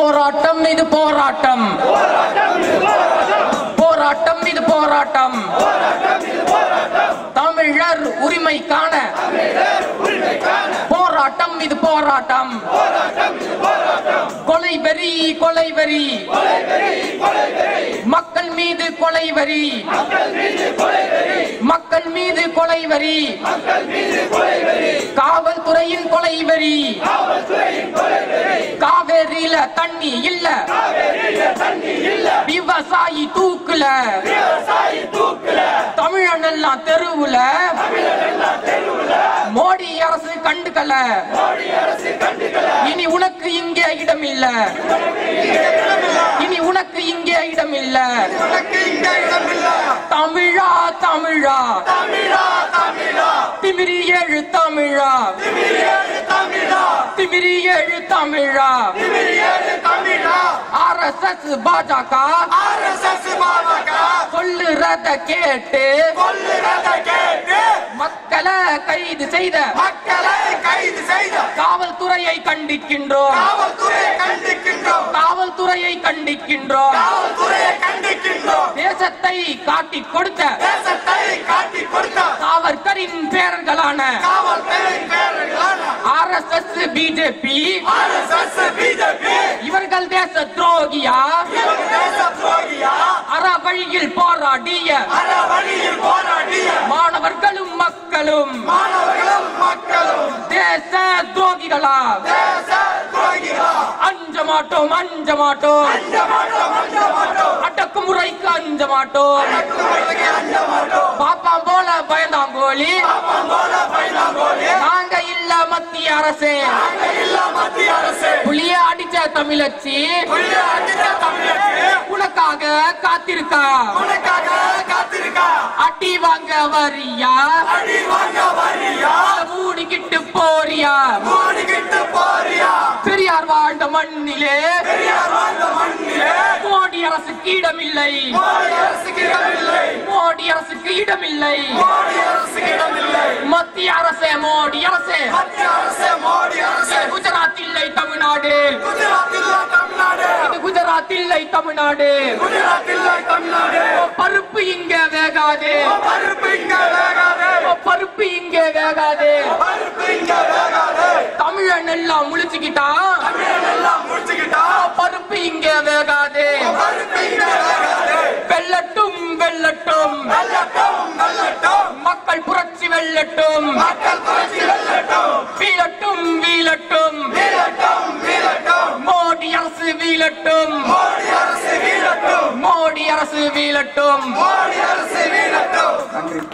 போராட்டம் இது போராட்டம் போராட்டம் இது போராட்டம் தமிழர் உரிமைக்கான போராட்டம் இது போராட்டம் கொலை வெறி கொலை வெறி மக்கள் மீது கொலை வரி மக்கள் மீது கொலை வரி காவல்துறையின் கொலை வரி காவேரியில தண்ணி இல்ல விவசாயி தூக்குல தமிழன் எல்லாம் தெருவுல மோடி அரசு கண்டுக்கல இனி உனக்கு இங்கே இடம் இல்ல இனி உனக்கு இங்கே இடம் இல்ல தமிழா தமிழா திமிரி ஏழு தமிழா திமிரி ஏழு தமிழா ஆர் எஸ் எஸ் பாஜக சொல்லுறத கேட்டு மக்களை கைது செய்த மக்களை கைது செய்த காவல்துறையை கண்டிக்கின்றோம் காவல்துறையை கண்டிக்கின்றோம் காவல்துறையை கண்டிக்கின்றோம் காவல்துறையை கண்டிக்கின்றோம் தேசத்தை காட்டிக் கொடுத்த தேசத்தை காட்டி கொடுத்த சாவர்கரின் பேரர்களான காவல்துறை பேரர்களான R S S BJP RSS BJP இவர்கள் தேச துரோகியா தேச துரோகியா அற வழியில் போராடிய அற வழியில் போராடிய மாணவர்களும் மக்களும் மாணவர்களும் மக்களும் தேச துரோகிகளா தேச துரோகிகளா அஞ்ச மாட்டோம் அஞ்ச மாட்டோம் அஞ்ச மாட்டோம் அஞ்ச மாட்டோம் அடக்குமுறைக்கு அஞ்ச மாட்டோம் அடக்குமுறைக்கு அஞ்ச மாட்டோம் பாப்பாம் போல பயந்தாங்கோலி பாப்பம் போல பயந்தாங்கோலி நாங்க இல்ல மத்திய அரசே நாங்க இல்ல மத்திய அரசு புலிய அடிச்ச தமிழச்சி புள்ளி அடித்த தமிழருக்கு உனக்காக காத்திருக்கா உனக்காக காத்திருக்கா அடி வாங்க வரியா அடி வாங்க வரியா மூடிக்கிட்டு போறியா மூடிக்கிட்டு போறியா பெரியார் வாழ்ந்த மண்ணிலே பெரியார் வாழ்ந்த மண்ணிலே மோடி அரசுக்கு இடமில்லை மோடி அரசுக்கு இடமில்லை மோடி அரசுக்கு இடமில்லை மோடி அரசுக்கு இடமில்லை மத்திய அரசே மோடி அரசே மத்திய அரசு மோடி அரசு குஜராத் இல்லை தமிழ்நாடு குஜராத் இல்ல தமிழ்நாடு இது குஜராத் இல்லை தமிழ்நாடு குஜராத் இல்ல தமிழ்நாடு பருப்பு இங்க வேகாது பருப்பு இங்க வேகாது பருப்பு இங்க வேகாது பருப்பு இங்க வேகாது தமிழன் எல்லாம் முழிச்சுக்கிட்டான் தமிழன் எல்லாம் முடிச்சுக்கிட்டா பருப்பு இங்க வேகாது பருப்பு இங்க வேகாது வெல்லட்டும் வெல்லட்டும் வெள்ளட்டும் வெள்ளட்டும் மக்கள் புரட்சி வெல்லட்டும் மக்கள் புரட்சி வெள்ளட்டும் வீழட்டும் வீழட்டும் வீழட்டும் வீழட்டும் மோடி அரசு வீழட்டும் மோடி அரசு வீழட்டும் மோடி அரசு வீழட்டும் மோடி அரசு வீழட்டும்